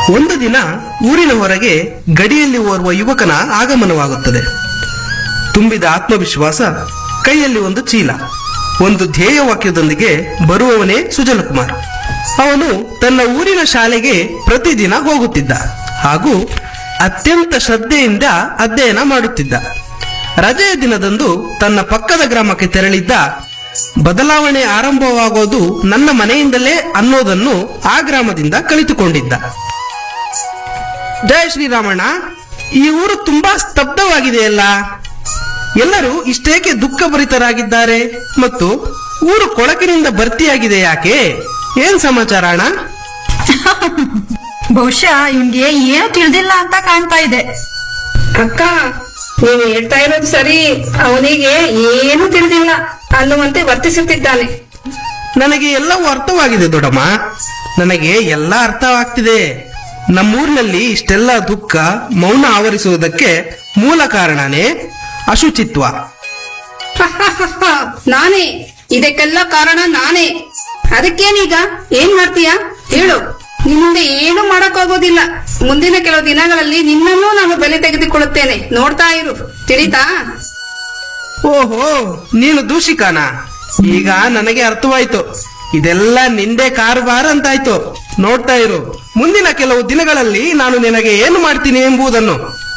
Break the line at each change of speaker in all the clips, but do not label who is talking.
ಒಂದು ದಿನ ಊರಿನ ಹೊರಗೆ ಗಡಿಯಲ್ಲಿ ಓರ್ವ ಯುವಕನ ಆಗಮನವಾಗುತ್ತದೆ ತುಂಬಿದ ಆತ್ಮವಿಶ್ವಾಸ ಕೈಯಲ್ಲಿ ಒಂದು ಚೀಲ ಒಂದು ಧ್ಯೇಯ ವಾಕ್ಯದೊಂದಿಗೆ ಬರುವವನೇ ಸುಜಲಕುಮಾರ್ ಅವನು ತನ್ನ ಊರಿನ ಶಾಲೆಗೆ ಪ್ರತಿದಿನ ಹೋಗುತ್ತಿದ್ದ ಹಾಗೂ ಅತ್ಯಂತ ಶ್ರದ್ಧೆಯಿಂದ ಅಧ್ಯಯನ ಮಾಡುತ್ತಿದ್ದ ರಜೆಯ ದಿನದಂದು ತನ್ನ ಪಕ್ಕದ ಗ್ರಾಮಕ್ಕೆ ತೆರಳಿದ್ದ ಬದಲಾವಣೆ ಆರಂಭವಾಗೋದು ನನ್ನ ಮನೆಯಿಂದಲೇ ಅನ್ನೋದನ್ನು ಆ ಗ್ರಾಮದಿಂದ ಕಲಿತುಕೊಂಡಿದ್ದ ಜಯ ಶ್ರೀರಾಮಣ್ಣ ಈ ಊರು ತುಂಬಾ ಸ್ತಬ್ಧವಾಗಿದೆಯಲ್ಲ ಎಲ್ಲರೂ ಇಷ್ಟೇಕೆ ದುಃಖಭರಿತರಾಗಿದ್ದಾರೆ ಮತ್ತು ಊರು ಕೊಳಕಿನಿಂದ ಭರ್ತಿಯಾಗಿದೆ ಯಾಕೆ ಏನ್ ಸಮಾಚಾರ ಅಣ್ಣ
ಬಹುಶಃ ಇವ್ನ್ಗೆ ಏನು ತಿಳಿದಿಲ್ಲ ಅಂತ ಕಾಣ್ತಾ ಇದೆ
ಅಕ್ಕ ನೀನು ಹೇಳ್ತಾ ಇರೋದು ಸರಿ ಅವನಿಗೆ ಏನು ತಿಳಿದಿಲ್ಲ ಅನ್ನುವಂತೆ ವರ್ತಿಸುತ್ತಿದ್ದಾನೆ
ನನಗೆ ಎಲ್ಲವೂ ಅರ್ಥವಾಗಿದೆ ದೊಡ್ಡಮ್ಮ ನನಗೆ ಎಲ್ಲ ಅರ್ಥವಾಗ್ತಿದೆ ನಮ್ಮೂರಿನಲ್ಲಿ ಇಷ್ಟೆಲ್ಲ ದುಃಖ ಮೌನ ಆವರಿಸುವುದಕ್ಕೆ ಮೂಲ ಕಾರಣನೇ ಅಶುಚಿತ್ವ
ನಾನೇ ಇದಕ್ಕೆಲ್ಲ ಕಾರಣ ನಾನೇ ಅದಕ್ಕೇನೀಗ ಏನ್ ಮಾಡ್ತೀಯಾ ಹೇಳು ನಿನ್ನಿಂದ ಏನು ಮಾಡಕ್ಕಾಗೋದಿಲ್ಲ ಮುಂದಿನ ಕೆಲವು ದಿನಗಳಲ್ಲಿ ನಿನ್ನನ್ನೂ ನಾನು ಬಲಿ ತೆಗೆದುಕೊಳ್ಳುತ್ತೇನೆ ನೋಡ್ತಾ ಇರು ತಿಳಿತಾ
ಓಹೋ ನೀನು ದೂಷಿಕಾನ ಈಗ ನನಗೆ ಅರ್ಥವಾಯ್ತು ಇದೆಲ್ಲ ನಿಂದೆ ಕಾರಬಾರ ಅಂತಾಯ್ತು ನೋಡ್ತಾ ಇರು ಮುಂದಿನ ಕೆಲವು ದಿನಗಳಲ್ಲಿ ನಾನು ನಿನಗೆ ಏನು ಮಾಡ್ತೀನಿ ಎಂಬುದನ್ನು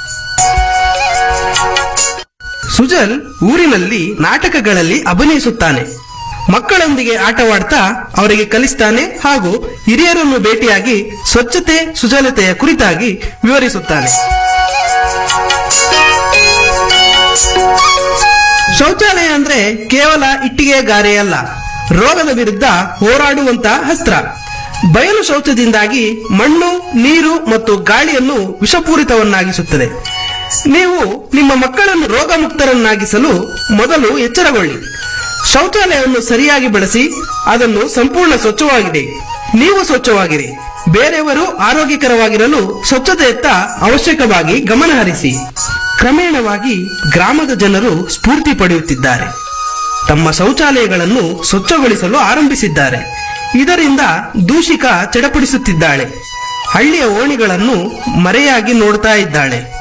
ಸುಜಲ್ ಊರಿನಲ್ಲಿ ನಾಟಕಗಳಲ್ಲಿ ಅಭಿನಯಿಸುತ್ತಾನೆ ಮಕ್ಕಳೊಂದಿಗೆ ಆಟವಾಡ್ತಾ ಅವರಿಗೆ ಕಲಿಸ್ತಾನೆ ಹಾಗೂ ಹಿರಿಯರನ್ನು ಭೇಟಿಯಾಗಿ ಸ್ವಚ್ಛತೆ ಸುಜಲತೆಯ ಕುರಿತಾಗಿ ವಿವರಿಸುತ್ತಾನೆ ಶೌಚಾಲಯ ಅಂದ್ರೆ ಕೇವಲ ಇಟ್ಟಿಗೆ ಗಾರೆ ಅಲ್ಲ ರೋಗದ ವಿರುದ್ಧ ಹೋರಾಡುವಂತ ಅಸ್ತ್ರ ಬಯಲು ಶೌಚದಿಂದಾಗಿ ಮಣ್ಣು ನೀರು ಮತ್ತು ಗಾಳಿಯನ್ನು ವಿಷಪೂರಿತವನ್ನಾಗಿಸುತ್ತದೆ ನೀವು ನಿಮ್ಮ ಮಕ್ಕಳನ್ನು ರೋಗ ಮುಕ್ತರನ್ನಾಗಿಸಲು ಮೊದಲು ಎಚ್ಚರಗೊಳ್ಳಿ ಶೌಚಾಲಯವನ್ನು ಸರಿಯಾಗಿ ಬಳಸಿ ಅದನ್ನು ಸಂಪೂರ್ಣ ಸ್ವಚ್ಛವಾಗಿದೆ ನೀವು ಸ್ವಚ್ಛವಾಗಿರಿ ಬೇರೆಯವರು ಆರೋಗ್ಯಕರವಾಗಿರಲು ಸ್ವಚ್ಛತೆಯತ್ತ ಅವಶ್ಯಕವಾಗಿ ಗಮನ ಹರಿಸಿ ಕ್ರಮೇಣವಾಗಿ ಗ್ರಾಮದ ಜನರು ಸ್ಫೂರ್ತಿ ಪಡೆಯುತ್ತಿದ್ದಾರೆ ತಮ್ಮ ಶೌಚಾಲಯಗಳನ್ನು ಸ್ವಚ್ಛಗೊಳಿಸಲು ಆರಂಭಿಸಿದ್ದಾರೆ ಇದರಿಂದ ದೂಷಿಕ ಚಡಪಡಿಸುತ್ತಿದ್ದಾಳೆ ಹಳ್ಳಿಯ ಓಣಿಗಳನ್ನು ಮರೆಯಾಗಿ ನೋಡ್ತಾ ಇದ್ದಾಳೆ